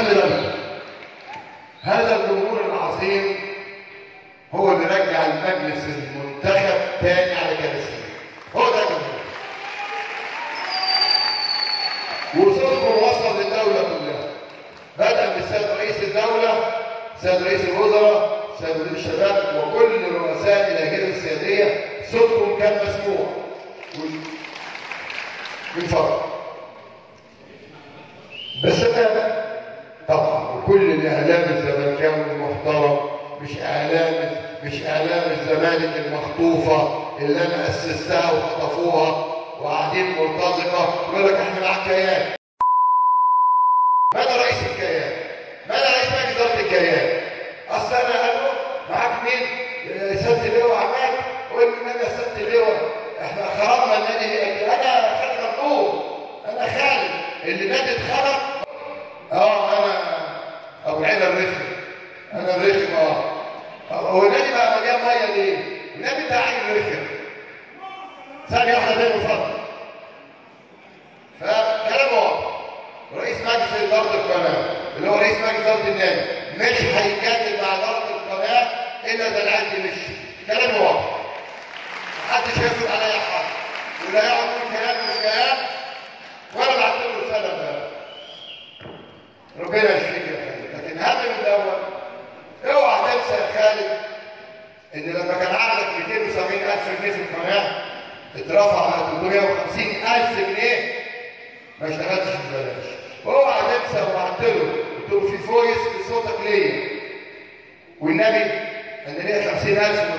خلي بالك هذا الجمهور العظيم هو اللي رجع المجلس المنتخب تاني على كراسيه هو ده الجمهور وصوتكم وصل للدولة كلها بدأ بالسيد رئيس الدولة سيد رئيس الوزراء سيد وزير الشباب وكل رؤساء الأجهزة السيادية صوتكم كان مسموع بالفرق بس أنا طبعا وكل الإعلام الزملكاوي المحترم مش إعلام مش إعلام الزمالك المخطوفة اللي أنا أسستها وخطفوها وقاعدين مرتزقة يقول لك إحنا معاك كيان ماذا رئيس الكيان؟ ماذا رئيس مجلس إدارة الكيان؟ أصل أنا قالوا معاك مين؟ سيادة اللواء عماد قول لي ماذا سيادة اللواء؟ إحنا خرجنا النادي أنا خالد ممدوح أنا خالد اللي نادي اتخرج اه انا ابو العيله الرخم انا الرخم اه هو النادي بقى مليان ميه ليه؟ النادي بتاع عين الرخم ثانيه واحده تاني اتفضل فكلام واضح رئيس مجلس اداره القناه اللي هو رئيس مجلس اداره النادي مش هيتكلم مع اداره القناه الا اذا العد مشي كلام واضح محدش هيفرض عليا حاجه ولا يقعد يقول كلام مش كلام ولا بعت له رساله امبارح ربنا يشفيك يا خالد لكن هم من الاول اوعى تنسى يا خالد ان لما كان عقدك 270000 جنيه في القناه اترفع على 350000 جنيه ما اشتغلتش ببلاش اوعى تنسى وبعت له قلت له في فويس بصوتك ليا والنبي انا ليا 50000